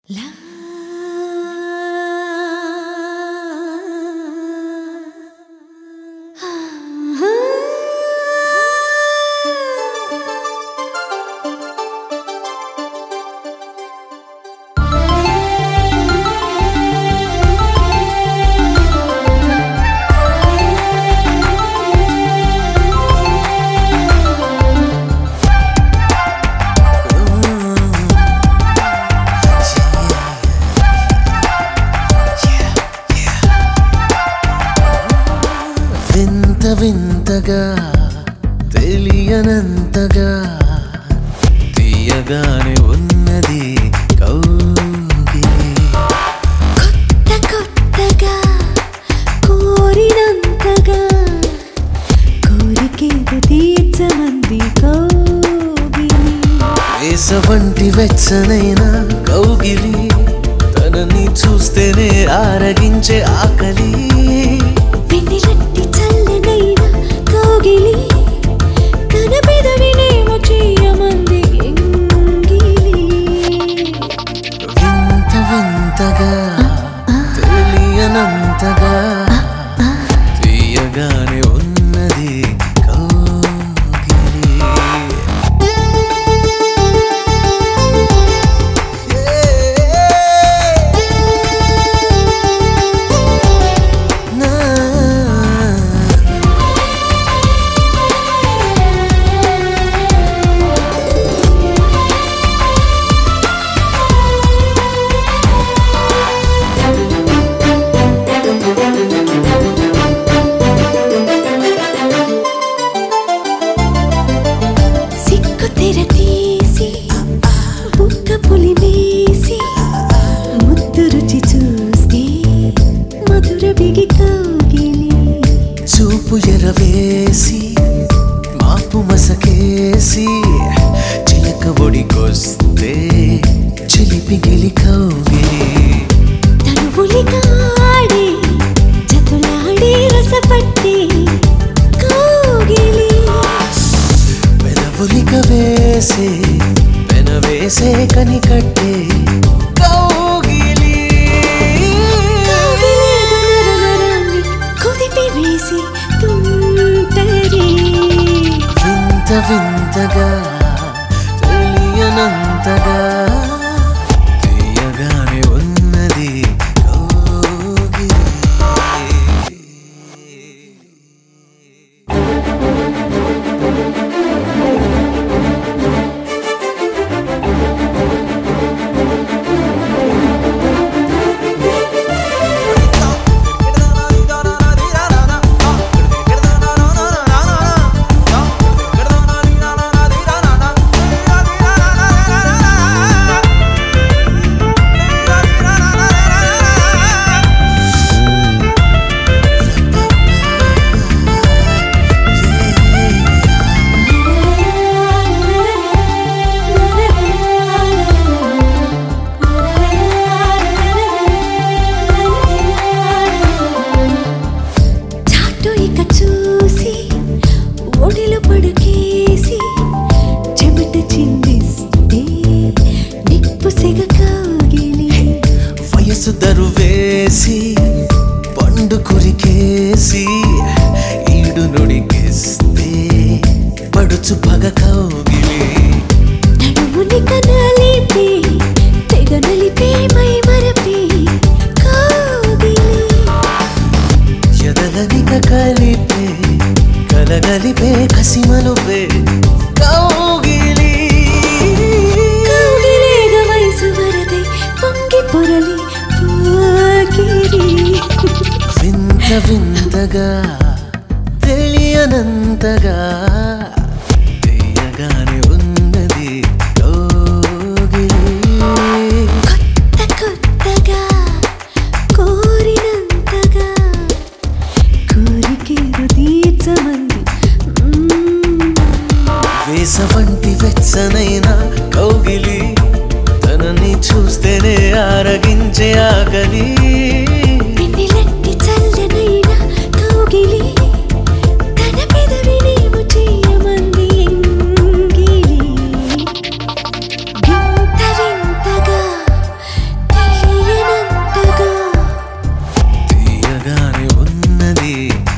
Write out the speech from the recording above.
వింత వింతగా తెలియనంతగా తీయగానే ఉన్నది కౌగిలి కొత్త కొత్తగా కోరినంతగా కోరికేది తీర్చమంది కోగిలి వేసవంటి వెచ్చనైన కౌగిలి తనని చూస్తేనే ఆరగించే ఆకలి వెన్నెలంటి చల్లనైన కోగిలి తన పెదవినేమో చేయమంది ఎంగిలి వింత వింతగా తెలియనంతగా తీయగానే ఉన్నది కౌగిలి నా సిక్కు తెర తీసి బుక్క పులిమేసి ముద్దు రుచి చూస్తే మధుర బిగి కోగిలి చూపు ఎరవేసి మాపు మసకేసి చిలక ఒడికొస్తే చిలిపి గిలి కౌగిలి తనువులి కాడే చతులాడే రసపట్టి కోగిలి పెదవులిక వేసే పెన వేసే కనికట్టే కౌగిలి కోగిలి గునరనరాన్ని కుదిపి వేసి తుంటరి వింత వింతగా తెలియనంతగా తీయగానే ఉన్నది కౌగిలి చాటు ఇక చూసి ఒడిలో పడుకేసి చెమట చిందిస్తే నిప్పు సెగ కాగిలి వయసు దరువేసి పండు కొరికేసి ఈడు నుడికిస్తే పడుచు పగ కౌగిలి నడుముని కనలిపి తెగ నలిపి మై మరపి కాగిలి ఎదలనిక కలిపే కలగలిపే కసిమలుపే కౌగిలి కౌగిలేగ వయసు వరదై పొంగి పొరలి పోకిరి వింత వింతగా తెలియనంతగా తీయగానే ఉన్నది కౌగిలి కొత్త కొత్తగా కోరినంతగా కోరికేదో తీర్చమంది మ్మ్. వేసవంటి వెచ్చనైన కౌగిలి తనని చూస్తేనే ఆరగించే ఆకలి వెన్నెలంటి చల్లనైన కౌగిలి తన పెదవినేమో చేయమంది ఎంగిలి వింత వింతగా చిన్నది